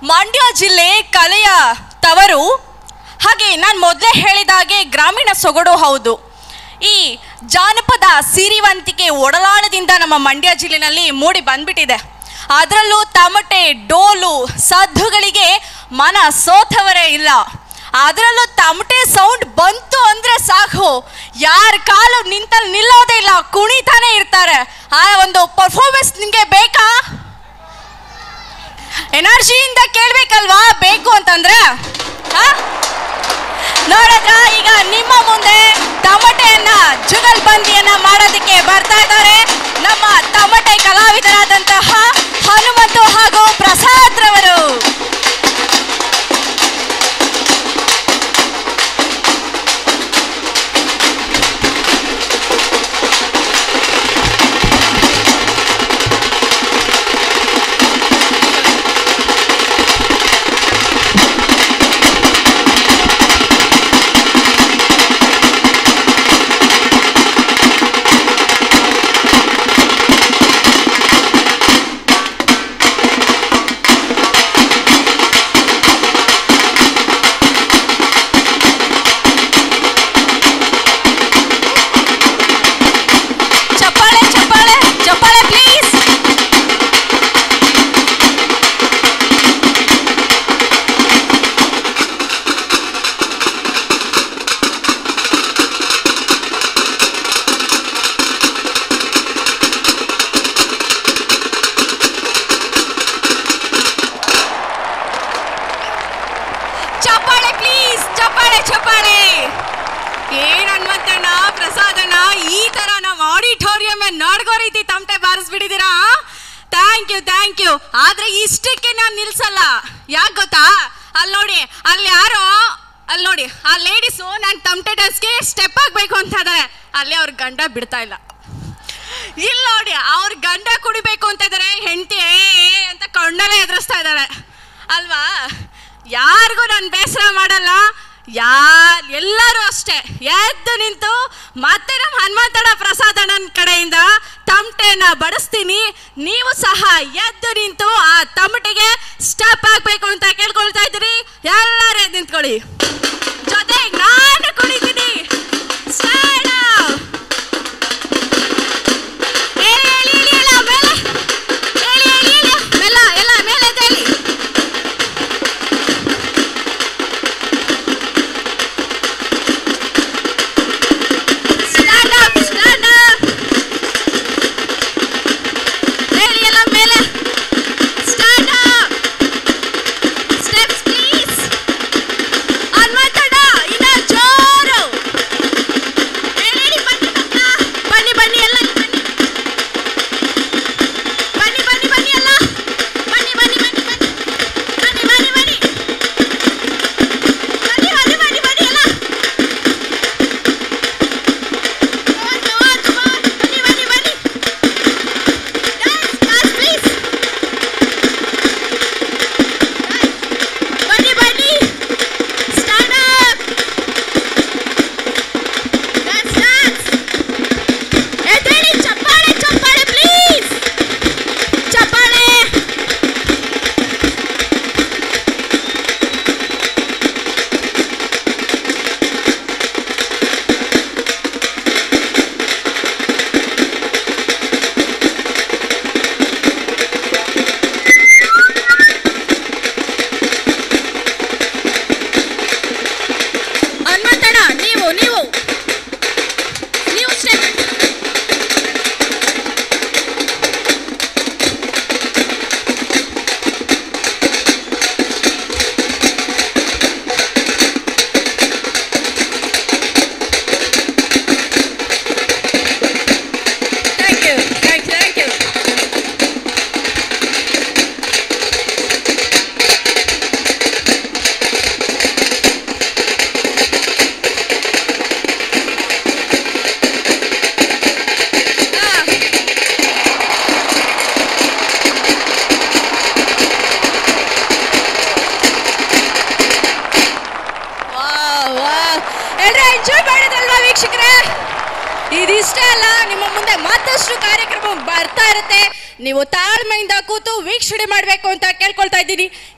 ಮಂಡ್ಯ ಜಿಲ್ಲೆ ಕಲೆಯ ತವರು ಹಾಗೆ ನಾನು ಮೊದಲೇ ಹೇಳಿದ ಹಾಗೆ ಗ್ರಾಮೀಣ ಸೊಗಡು ಹೌದು ಈ ಜಾನಪದ ಸಿರಿವಂತಿಕೆ ಒಡಲಾಳದಿಂದ ನಮ್ಮ ಮಂಡ್ಯ ಜಿಲ್ಲೆನಲ್ಲಿ ಮೂಡಿ ಬಂದ್ಬಿಟ್ಟಿದೆ ಅದರಲ್ಲೂ ತಮಟೆ ಡೋಲು ಸದ್ದುಗಳಿಗೆ ಮನ ಸೋತವರೇ ಇಲ್ಲ ಅದರಲ್ಲೂ ತಮಟೆ ಸೌಂಡ್ ಬಂತು ಅಂದ್ರೆ ಸಾಕು ಯಾರ ಕಾಲು ನಿಂತಲ್ಲಿ ನಿಲ್ಲೋದೇ ಇಲ್ಲ ಕುಣಿತಾನೆ ಇರ್ತಾರೆ ಆ ಒಂದು ಪರ್ಫಾರ್ಮೆನ್ಸ್ ನಿಮಗೆ ಬೇಕಾ ಎನರ್ಜಿಯಿಂದ ಕೇಳ್ಬೇಕಲ್ವಾ ಬೇಕು ಅಂತಂದ್ರೆ ಆ? ನೋಡಿದ್ರ ಈಗ ನಿಮ್ಮ ಮುಂದೆ ತಮಟೆಯನ್ನ ಜುಗಲ್ಬಂದಿಯನ್ನ ಮಾಡೋದಕ್ಕೆ ಬರ್ತಾ ಇದ್ದಾರೆ ನಮ್ಮ ತಮಟೆ ಕಲಾವಿದರಾದಂತಹ ಹನುಮಂತು ಹಾಗೂ ಪ್ರಸಾದ್ ರವರು ಚಪ್ಪಾಳೆ ಚಪ್ಪಾಳೆ ಚಪ್ಪಾಳೆ ಪ್ಲೀಸ್ ಚಪ್ಪಾಳೆ ಪ್ಲೀಸ್ ಚಪ್ಪಾಳೆ ಚಪ್ಪಾಳೆ ಏನ್ ಹನುಮಂತಣ್ಣ ಪ್ರಸಾದಣ್ಣ ಈ ತರ ನಮ್ಮ ಆಡಿಟೋರಿಯಂ ನಾಡ್ಗೋ ರೀತಿ ತಮಟೆ ಬಾರಿಸ್ಬಿಟ್ಟಿದ್ದೀರಾ ಥ್ಯಾಂಕ್ ಯು ಥ್ಯಾಂಕ್ ಯು ಆದ್ರೆ ಇಷ್ಟಕ್ಕೆ ನಾನು ನಿಲ್ಸಲ್ಲ ಯಾಕೆ ಗೊತ್ತಾ ಅಲ್ಲಿ ನೋಡಿ ಅಲ್ಲಿ ಯಾರೋ ಅಲ್ಲಿ ನೋಡಿ ಆ ಲೇಡೀಸು ನಾನು ತಮಟೆ ಡ್ಯಾನ್ಸ್ಗೆ ಸ್ಟೆಪ್ ಆಗ್ಬೇಕು ಅಂತ ಇದಾರೆ ಅಲ್ಲಿ ಅವ್ರ ಗಂಡ ಬಿಡ್ತಾ ಇಲ್ಲ ಇಲ್ಲಿ ನೋಡಿ ಅವ್ರ ಗಂಡ ಕುಡಿಬೇಕು ಅಂತ ಇದಾರೆ ಹೆಂಡತಿ ಏ ಏ ಅಂತ ಕಣ್ಣಲ್ಲೇ ಎದುರಿಸ್ತಾ ಇದ್ದಾರೆ ಅಲ್ವಾ ಯಾರಿಗೂ ನಾನು ಬೇಸರ ಮಾಡಲ್ಲ ಯಾ ಎಲ್ಲರೂ ಅಷ್ಟೇ ಎದ್ದು ನಿಂತು ಮತ್ತೆ ನಮ್ಮ ಹನುಮಂತಣ್ಣ ಪ್ರಸಾದಣ್ಣನ ಕಡೆಯಿಂದ ತಮಟೆನ ಬಡಿಸ್ತೀನಿ ನೀವು ಸಹ ಎದ್ದು ನಿಂತು ಆ ತಮಟೆಗೆ ಸ್ಟೆಪ್ ಹಾಕ್ಬೇಕು ಅಂತ ಕೇಳ್ಕೊಳ್ತಾ ಇದ್ದೀರಿ ಎಲ್ಲರೂ ಎದ್ದು ನಿಂತ್ಕೊಳ್ಳಿ ಜೊತೆಗೆ ನಾನು ಕುಡಿತೀನಿ Stand up. ಏಳಿ, ಏಳಿ, ಏಳಿ, ಎಲ್ಲ ಮೇಲೆ. ಏಳಿ, ಏಳಿ, ಏಳಿ. ಮೆಲ್ಲ, ಎಲ್ಲ ಮೇಲೆ ಎದ್ದೇಳಿ. Stand up, stand up. ಏಳಿ, ಎಲ್ಲ ಮೇಲೆ. Stand up. Steps, please. ಹನುಮಂತಣ್ಣ, ಇನ್ನ ಜೋರು. ಏಳಿ, ಏಳಿ, ಬನ್ನಿ ಮಕ್ಕಳ. ಬನ್ನಿ ಬನ್ನಿ ಎಲ್ಲ ಇಲ್ಲಿ ಬನ್ನಿ ಬನ್ನಿ ಬನ್ನಿ ಬನ್ನಿ ಎಲ್ಲ ಬನ್ನಿ ಬನ್ನಿ ಬನ್ನಿ ಬನ್ನಿ ಬನ್ನಿ ಬನ್ನಿ ಬನ್ನಿ ಬನ್ನಿ ಬನ್ನಿ ಬನ್ನಿ ಬನ್ನಿ ಎಲ್ಲ Come on, come on, come on. ಬನ್ನಿ ಬನ್ನಿ ಬನ್ನಿ Dance, dance, please. ಬನ್ನಿ ಬನ್ನಿ Stand up. Dance, dance. ಎದ್ದೇಳಿ ಚಪ್ಪಾಳೆ ಚಪ್ಪಾಳೆ ಪ್ಲೀಸ್ ಚಪ್ಪಾಳೆ ಹನುಮಂತಣ್ಣ ನೀವು ನೀವು ನೀವು step Thank you, thank you, thank you. ಎಲ್ಲರೂ ಎಂಜಾಯ್ ಮಾಡಿದ್ರಲ್ವಾ ವೀಕ್ಷಕರೇ ಇದಿಷ್ಟೇ ಅಲ್ಲ ನಿಮ್ಮ ಮುಂದೆ ಮತ್ತಷ್ಟು ಕಾರ್ಯಕ್ರಮ ಬರ್ತಾ ಇರುತ್ತೆ ನೀವು ತಾಳ್ಮೆಯಿಂದ ಕೂತು ವೀಕ್ಷಣೆ ಮಾಡಬೇಕು ಅಂತ ಕೇಳ್ಕೊಳ್ತಾ ಇದ್ದೀನಿ